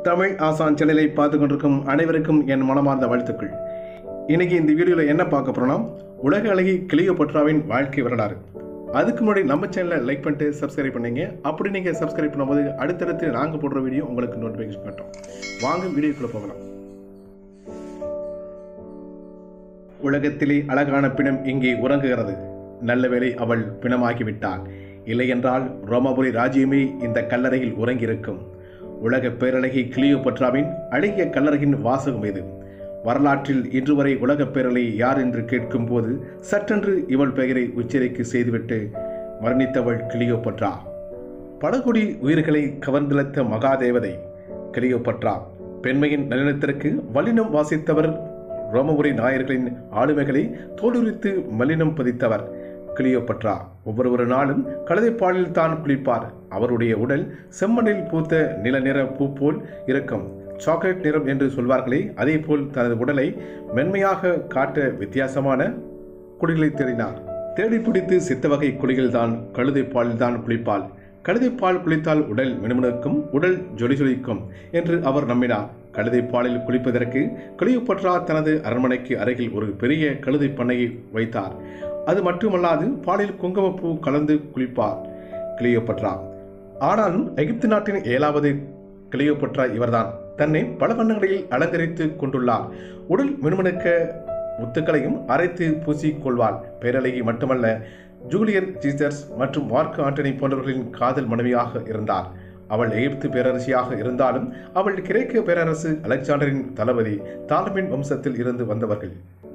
தமிழ் ஆசான் சேனலை பார்த்து கொண்டிருக்கும் அனைவருக்கும் என் மனமார்ந்த வாழ்த்துக்கள் இன்னைக்கு இந்த வீடியோவில் என்ன பார்க்க போறோம்னா உலக அழகி கிளியோபட்ராவின் வாழ்க்கை வரலாறு அதுக்கு முன்னாடி நம்ம சேனலை லைக் பண்ணிட்டு சப்ஸ்கிரைப் பண்ணீங்க அப்படி நீங்கள் சப்ஸ்கிரைப் பண்ணும்போது அடுத்தடுத்து நாங்கள் போடுற வீடியோ உங்களுக்கு நோட்டிஃபிகேஷன் காட்டும் வாங்க வீடியோக்குள்ளே போகலாம் உலகத்திலே அழகான பிணம் இங்கே உறங்குகிறது நல்ல வேளை அவள் பிணமாகிவிட்டாள் இல்லையென்றால் ரோமபுரி ராஜ்யமே இந்த கல்லறையில் உறங்கியிருக்கும் உலக பேரழகி கிளியோபட்ராவின் அழகிய கல்லறையின் வாசகம் இது வரலாற்றில் இன்று வரை உலகப் பேரலை யார் என்று கேட்கும் போது சற்றென்று இவள் பெயரை உச்சரிக்கை செய்துவிட்டு மரணித்தவள் கிளியோபட்ரா படகுடி உயிர்களை கவர்ந்திழத்த மகாதேவதை கிளியோபட்ரா பெண்மையின் நளினத்திற்கு வல்லினம் வாசித்தவர் ரோமபுரி நாயர்களின் ஆளுமைகளை தோலுரித்து மலினம் பதித்தவர் கிளியோபட்ரா ஒவ்வொரு ஒரு நாளும் கழுதைப்பாலில் தான் குளிப்பார் அவருடைய உடல் செம்மண்ணில் பூத்த நில நிற பூ போல் இருக்கும் சாக்லேட் நிறம் என்று சொல்வார்களே அதேபோல் தனது உடலை மென்மையாக காட்ட வித்தியாசமான குடிகளை தேடினார் தேடி பிடித்து சித்த வகை குடிகள்தான் கழுதை பாலில் தான் குளிப்பாள் கழுதை பால் குளித்தால் உடல் மினுமினுக்கும் உடல் ஜொலி ஜொலிக்கும் என்று அவர் நம்பினார் கழுதை பாலில் குளிப்பதற்கு கிளியோபட்ரா தனது அரண்மனைக்கு அருகில் ஒரு பெரிய கழுதை பண்ணையை வைத்தார் அது மட்டுமல்லாது பாலில் குங்குமப்பூ கலந்து குளிப்பார் கிளியோபட்ரா ஆனாலும் எகிப்து நாட்டின் ஏழாவது கிளியோபட்ரா இவர்தான் தன்னை பல வண்ணங்களில் அலங்கரித்து கொண்டுள்ளார் உடல் மினுமினுக்க முத்துக்களையும் அரைத்து பூசிக் கொள்வாள் பேரழகி மட்டுமல்ல ஜூலியன் சீசர்ஸ் மற்றும் மார்க் ஆண்டனி போன்றவர்களின் காதல் மனைவியாக இருந்தார் அவள் எகிப்து பேரரசியாக இருந்தாலும் அவள் கிரேக்க பேரரசு அலெக்சாண்டரின் தளபதி தாலமின் வம்சத்தில் இருந்து வந்தவர்கள்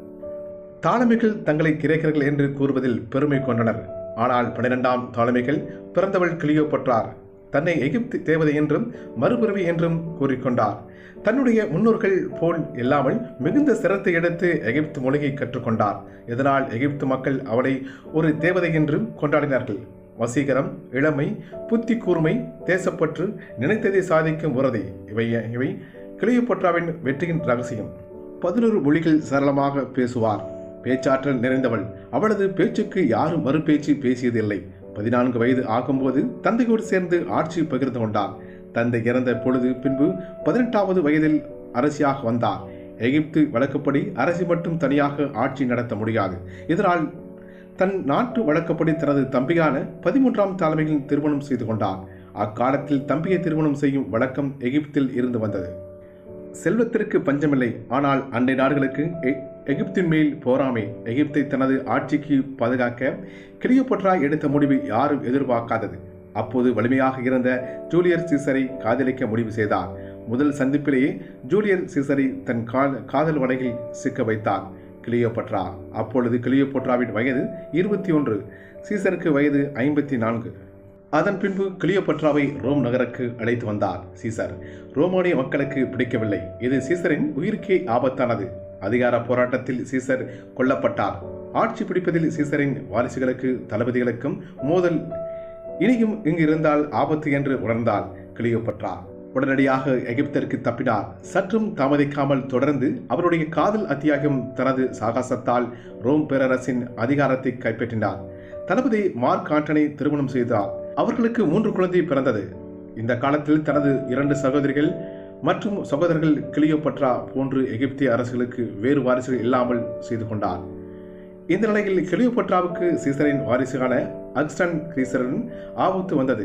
தாலமிகள் தங்களை கிரேக்கர்கள் என்று கூறுவதில் பெருமை கொண்டனர் ஆனால் பன்னிரெண்டாம் தாலமிகள் பிறந்தவள் கிளியோபட்ரார் தன்னை எகிப்து தேவதை என்றும் மறுபிறவி என்றும் கூறிக்கொண்டார் தன்னுடைய முன்னோர்கள் போல் இல்லாமல் மிகுந்த சிரத்தை எடுத்து எகிப்து மொழியை கற்றுக்கொண்டார் இதனால் எகிப்து மக்கள் அவளை ஒரு தேவதை என்றும் கொண்டாடினார்கள் வசீகரம் இளமை புத்தி கூர்மை தேசப்பற்று நினைத்ததை சாதிக்கும் உறுதி இவை இவை கிளியோபட்ராவின் வெற்றியின் ரகசியம் பதினொரு மொழிகள் சரளமாக பேசுவார் பேச்சாற்றல் நிறைந்தவள் அவளது பேச்சுக்கு யாரும் மறுபேச்சு பேசியதில்லை பதினான்கு வயது ஆகும்போது தந்தையோடு சேர்ந்து ஆட்சி பகிர்ந்து கொண்டார் தந்தை இறந்த பொழுது பின்பு பதினெட்டாவது வயதில் அரசியாக வந்தார் எகிப்து வழக்கப்படி அரசி மட்டும் தனியாக ஆட்சி நடத்த முடியாது இதனால் தன் நாட்டு வழக்கப்படி தனது தம்பியான பதிமூன்றாம் தலைமையில் திருமணம் செய்து கொண்டார் அக்காலத்தில் தம்பியை திருமணம் செய்யும் வழக்கம் எகிப்தில் இருந்து வந்தது செல்வத்திற்கு பஞ்சமில்லை ஆனால் அண்டை நாடுகளுக்கு எகிப்தின் மேல் போராமை எகிப்தை தனது ஆட்சிக்கு பாதுகாக்க கிளியோபட்ரா எடுத்த முடிவு யாரும் எதிர்பார்க்காதது அப்போது வலிமையாக இருந்த ஜூலியர் சீசரை காதலிக்க முடிவு செய்தார் முதல் சந்திப்பிலேயே ஜூலியர் சீசரை தன் காதல் வலையில் சிக்க வைத்தார் கிளியோபட்ரா அப்பொழுது கிளியோபட்ராவின் வயது இருபத்தி ஒன்று சீசருக்கு வயது ஐம்பத்தி நான்கு அதன் பின்பு கிளியோபட்ராவை ரோம் நகருக்கு அழைத்து வந்தார் சீசர் ரோமானிய மக்களுக்கு பிடிக்கவில்லை இது சீசரின் உயிருக்கே ஆபத்தானது அதிகார போராட்டத்தில் சீசர் கொல்லப்பட்டார் ஆட்சி பிடிப்பதில் சீசரின் வாரிசுகளுக்கு தளபதிகளுக்கும் மோதல் இனியும் இங்கு இருந்தால் ஆபத்து என்று உணர்ந்தால் கிளியோபட்ரா உடனடியாக எகிப்திற்கு தப்பினார் சற்றும் தாமதிக்காமல் தொடர்ந்து அவருடைய காதல் அத்தியாகம் தனது சாகசத்தால் ரோம் பேரரசின் அதிகாரத்தை கைப்பற்றினார் தளபதி மார்க் ஆண்டனை திருமணம் செய்தார் அவர்களுக்கு மூன்று குழந்தை பிறந்தது இந்த காலத்தில் தனது இரண்டு சகோதரிகள் மற்றும் சகோதரர்கள் கிளியோபட்ரா போன்று எகிப்திய அரசுகளுக்கு வேறு வாரிசுகள் இல்லாமல் செய்து கொண்டார் இந்த நிலையில் கிளியோபட்ராவுக்கு சீசரின் வாரிசுகான அக்ஸ்டன் சீசரின் ஆபத்து வந்தது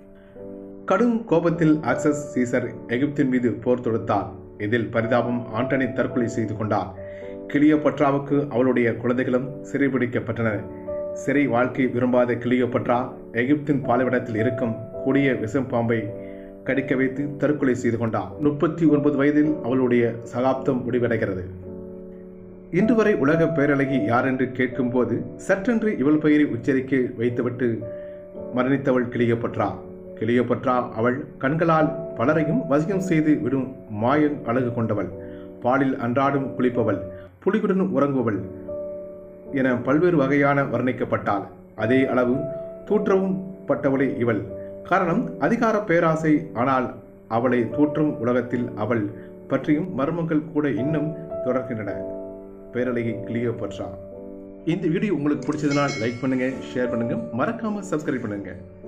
கடும் கோபத்தில் ஆக்சஸ் சீசர் எகிப்தின் மீது போர் தொடுத்தார் இதில் பரிதாபம் ஆண்டனி தற்கொலை செய்து கொண்டார் கிளியோபட்ராவுக்கு அவளுடைய குழந்தைகளும் சிறைபிடிக்கப்பட்டன சிறை வாழ்க்கை விரும்பாத கிளியோபட்ரா எகிப்தின் பாலைவனத்தில் இருக்கும் கொடிய விஷம் பாம்பை கடிக்க வைத்து தற்கொலை செய்து கொண்டார் முப்பத்தி ஒன்பது வயதில் அவளுடைய சகாப்தம் முடிவடைகிறது இன்று வரை உலக பேரழகி யார் என்று கேட்கும்போது சற்றென்று இவள் பெயரை உச்சரிக்க வைத்துவிட்டு மரணித்தவள் கிளியோபட்ரா கிளியோபட்ரா அவள் கண்களால் பலரையும் வசியம் செய்து விடும் மாய அழகு கொண்டவள் பாலில் அன்றாடும் குளிப்பவள் புலிகுடன் உறங்குவள் என பல்வேறு வகையான வர்ணிக்கப்பட்டாள் அதே அளவு தூற்றவும் பட்டவளே இவள் காரணம் அதிகார பேராசை ஆனால் அவளை தூற்றும் உலகத்தில் அவள் பற்றியும் மர்மங்கள் கூட இன்னும் தொடர்கின்றன பேரழகி கிளியோபட்ரா இந்த வீடியோ உங்களுக்கு பிடிச்சதுனால் லைக் பண்ணுங்க ஷேர் பண்ணுங்க மறக்காம சப்ஸ்கிரைப் பண்ணுங்க